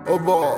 اوبا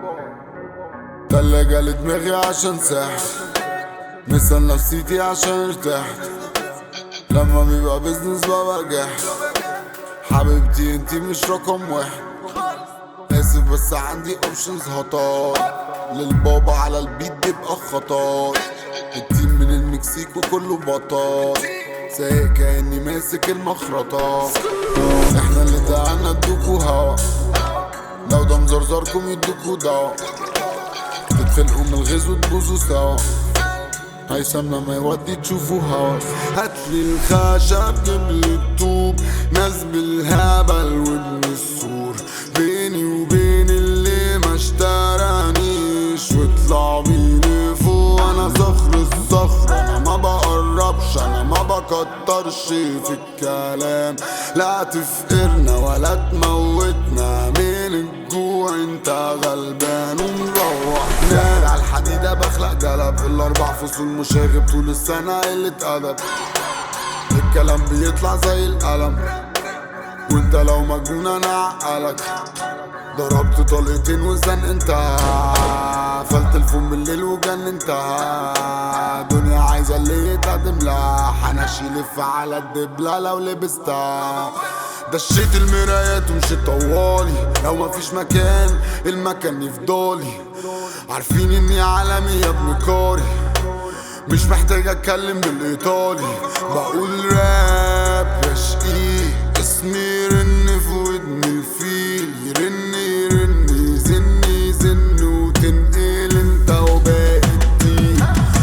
تلاجة لدماغي عشان ساحر مثل نفسيتي عشان ارتحت لما بيبقى بيزنس ببقى جاحد حبيبتي انتي مش رقم واحد اسف بس عندي اوبشنز هطار للبابا على البيت بيبقى خطار التيم من المكسيك وكله بطال سايق كاني ماسك المخرطة احنا اللي دعنا ادوكوا هوا لو ده مزرزركم يدوكوا دوا تتخلقوا من الغيظ وتبوظوا سوا هيثم لما يودي تشوفوا هوا هاتلي الخشب جيبلي الطوب ناس بالهبل وابن السور بيني وبين اللي ما اشترانيش واطلع بيني فوق انا صخر الصخر انا ما بقربش انا ما بكترش في الكلام لا تفقرنا ولا تموتنا من الجوع انت غلبان ومروح نار على الحديدة بخلق جلب الاربع فصول مشاغب طول السنة قلة ادب الكلام بيطلع زي القلم وانت لو مجنون انا عقلك ضربت طلقتين والزن انتهى فلت الفم بالليل وجن انتهى دنيا عايزة اللي يتقدم لها حناشي يلف على الدبلة لو لبستها دشيت المرايات ومشيت طوالي لو مفيش مكان المكان يفضالي عارفين اني عالمي يا ابن كاري مش محتاج اتكلم بالايطالي بقول راب يا شقيق اسمي رن في ودن الفيل يرن يرن يزن يزن وتنقل انت وباقي الدين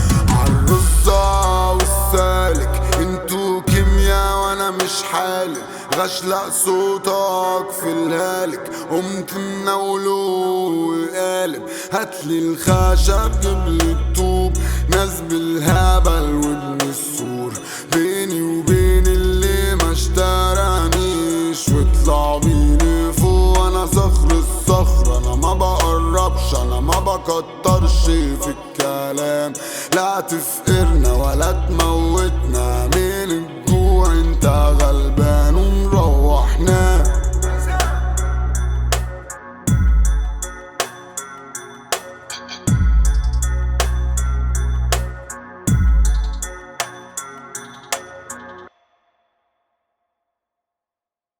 عالرصة والسالك انتوا كيميا وانا مش حالك غشلق صوتك في الهالك قمت منوله وقالب هاتلي الخشب جيبلي الطوب ناس بالهبل وابن السور بيني وبين اللي ما اشترانيش واطلع بيني فوق انا صخر الصخر انا ما بقربش انا ما بكترش في الكلام لا تفقرنا ولا تموتنا من الجوع انت غلبان